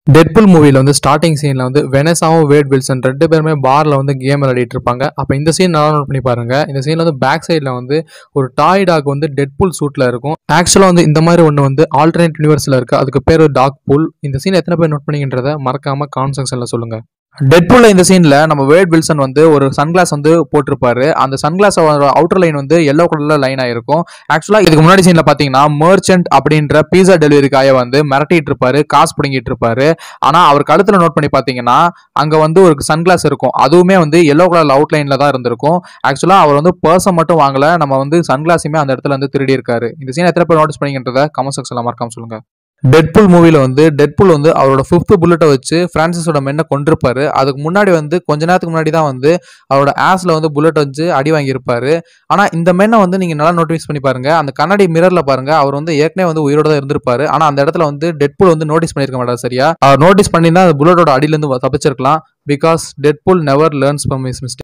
Deadpool மூவில வந்து starting சீன்ல வந்து வெனஸாவும் வேட் வில்சன் ரெண்டு பேருமே பார்ல வந்து கேம் விளையாடிட்டு இருப்பாங்க அப்போ இந்த சீன் நல்லா நோட் பண்ணி பாருங்க இந்த சீன்ல வந்து பேக் சைடில் வந்து ஒரு டாய் டாக் வந்து டெட்புல் சூட்ல இருக்கும் ஆக்சுவலாக வந்து இந்த மாதிரி ஒன்று வந்து ஆல்டர்னேட் யூனிவர்ஸ்ல இருக்கு அதுக்கு பேர் டாக் புல் இந்த சீன் எத்தனை பேர் நோட் பண்ணிக்கின்றத மறக்காம காமெண்ட் செக்ஷன்ல சொல்லுங்க டெட்புல்ல இந்த சீன்ல நம்ம வேட் வில்சன் வந்து ஒரு சன்கிளாஸ் வந்து போட்டிருப்பாரு அந்த சன்கிளாஸ் அவுட்டர் லைன் வந்து எல்லோ கலர்ல லைன் ஆயிருக்கும் ஆக்சுவலா இதுக்கு முன்னாடி சீன்ல பாத்தீங்கன்னா மர்ச்சன்ட் அப்படின்ற பீஸா டெலிவரி காய வந்து மிரட்டிட்டு இருப்பாரு காசு பிடுங்கிட்டு இருப்பாரு ஆனா அவர் கழுத்துல நோட் பண்ணி பாத்தீங்கன்னா அங்க வந்து ஒரு சன்கிளாஸ் இருக்கும் அதுவுமே வந்து எல்லோ கலர் அவுட் லைன்ல தான் இருந்திருக்கும் ஆக்சுவலா அவர் வந்து பர்சன் மட்டும் வாங்கல நம்ம வந்து சன்கிளாஸுமே அந்த இடத்துல வந்து திருடி இருக்காரு இந்த சீன் எத்தனை பேர் நோட்டீஸ் பண்ணிக்கின்றத கமெண்ட் செக்ஷன்ல மறக்காம சொல்லுங்க டெட்புல் மூவில வந்து டெட்புல் வந்து அவரோட ஃபிஃப்த் புல்லட்டை வச்சு பிரான்சிஸோட மென்னை கொண்டிருப்பாரு அதுக்கு முன்னாடி வந்து கொஞ்ச நேரத்துக்கு முன்னாடி தான் வந்து அவரோட ஆஸ்ல வந்து புல்லட் வச்சு அடி வாங்கியிருப்பாரு ஆனா இந்த மென்னை வந்து நீங்க நல்லா நோட்டீஸ் பண்ணி பாருங்க அந்த கண்ணாடி மிரர்ல பாருங்க அவர் வந்து ஏற்கனவே வந்து உயிரோட தான் இருந்திருப்பாரு ஆனா அந்த இடத்துல வந்து டெட்புல் வந்து நோட்டீஸ் பண்ணிருக்க மாட்டார் சரியா அவர் நோட்டீஸ் பண்ணியிருந்தா அந்த புல்லட்டோட அடியில இருந்து தப்பிச்சிருக்கலாம் because Deadpool never learns from mis mistake